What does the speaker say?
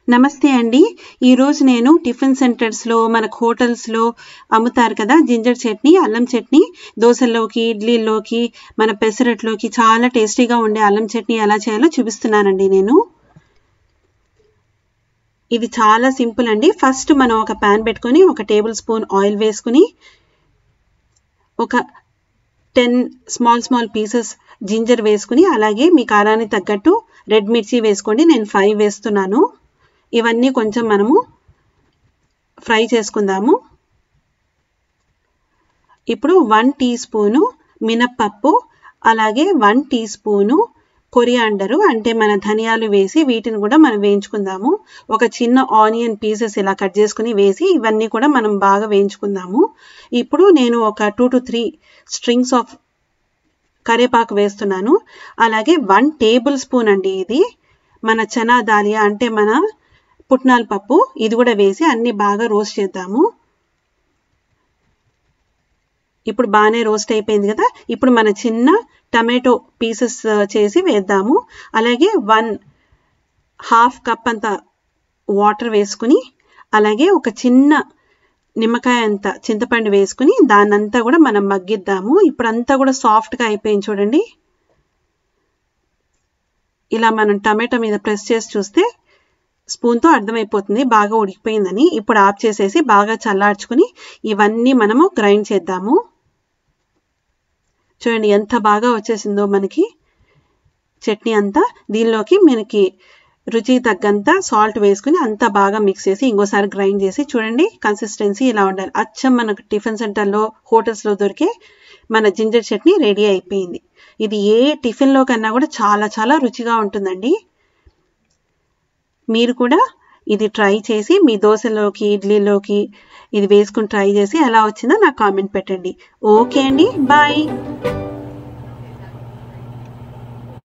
నమస్తే అండి ఈరోజు నేను టిఫిన్ సెంటర్స్లో మనకు హోటల్స్లో అమ్ముతారు కదా జింజర్ చట్నీ అల్లం చట్నీ దోశల్లోకి ఇడ్లీల్లోకి మన పెసరట్లోకి చాలా టేస్టీగా ఉండే అల్లం చట్నీ ఎలా చేయాలో చూపిస్తున్నానండి నేను ఇది చాలా సింపుల్ అండి ఫస్ట్ మనం ఒక ప్యాన్ పెట్టుకొని ఒక టేబుల్ స్పూన్ ఆయిల్ వేసుకుని ఒక ten small small pieces ginger వేసుకుని అలాగే మీ కారానికి తగ్గట్టు రెడ్ మిర్చి వేసుకోండి నేను ఫైవ్ వేస్తున్నాను ఇవన్నీ కొంచెం మనము ఫ్రై చేసుకుందాము ఇప్పుడు వన్ టీ స్పూను మినప్పప్పు అలాగే వన్ టీ స్పూను కొరియాండరు అంటే మన ధనియాలు వేసి వీటిని కూడా మనం వేయించుకుందాము ఒక చిన్న ఆనియన్ పీసెస్ ఇలా కట్ చేసుకుని వేసి ఇవన్నీ కూడా మనం బాగా వేయించుకుందాము ఇప్పుడు నేను ఒక two to three strings of కరేపాకు వేస్తున్నాను అలాగే వన్ టేబుల్ స్పూన్ అండి ఇది మన చనా దాలియా అంటే మన పుట్నాల పప్పు ఇది కూడా వేసి అన్ని బాగా రోస్ట్ చేద్దాము ఇప్పుడు బాగానే రోస్ట్ అయిపోయింది కదా ఇప్పుడు మన చిన్న టమాటో పీసెస్ చేసి వేద్దాము అలాగే వన్ హాఫ్ కప్ అంత వాటర్ వేసుకుని అలాగే ఒక చిన్న నిమ్మకాయ అంత చింతపండు వేసుకుని దాన్నంతా కూడా మనం మగ్గిద్దాము ఇప్పుడు అంతా కూడా సాఫ్ట్గా అయిపోయింది చూడండి ఇలా మనం టమాటో మీద ప్రెస్ చేసి చూస్తే స్పూన్తో అర్థమైపోతుంది బాగా ఉడికిపోయిందని ఇప్పుడు ఆఫ్ చేసేసి బాగా చల్లార్చుకుని ఇవన్నీ మనము గ్రైండ్ చేద్దాము చూడండి ఎంత బాగా వచ్చేసిందో మనకి చట్నీ అంతా దీనిలోకి మనకి రుచి తగ్గంత సాల్ట్ వేసుకుని అంతా బాగా మిక్స్ చేసి ఇంకోసారి గ్రైండ్ చేసి చూడండి కన్సిస్టెన్సీ ఇలా ఉండాలి అచ్చం మనకు టిఫిన్ సెంటర్లో హోటల్స్లో దొరికే మన జింజర్ చట్నీ రెడీ అయిపోయింది ఇది ఏ టిఫిన్లో కన్నా కూడా చాలా చాలా రుచిగా ఉంటుందండి మీరు కూడా ఇది ట్రై చేసి మీ దోశలోకి ఇడ్లీలోకి ఇది వేసుకుని ట్రై చేసి ఎలా వచ్చిందో నాకు కామెంట్ పెట్టండి ఓకే అండి బాయ్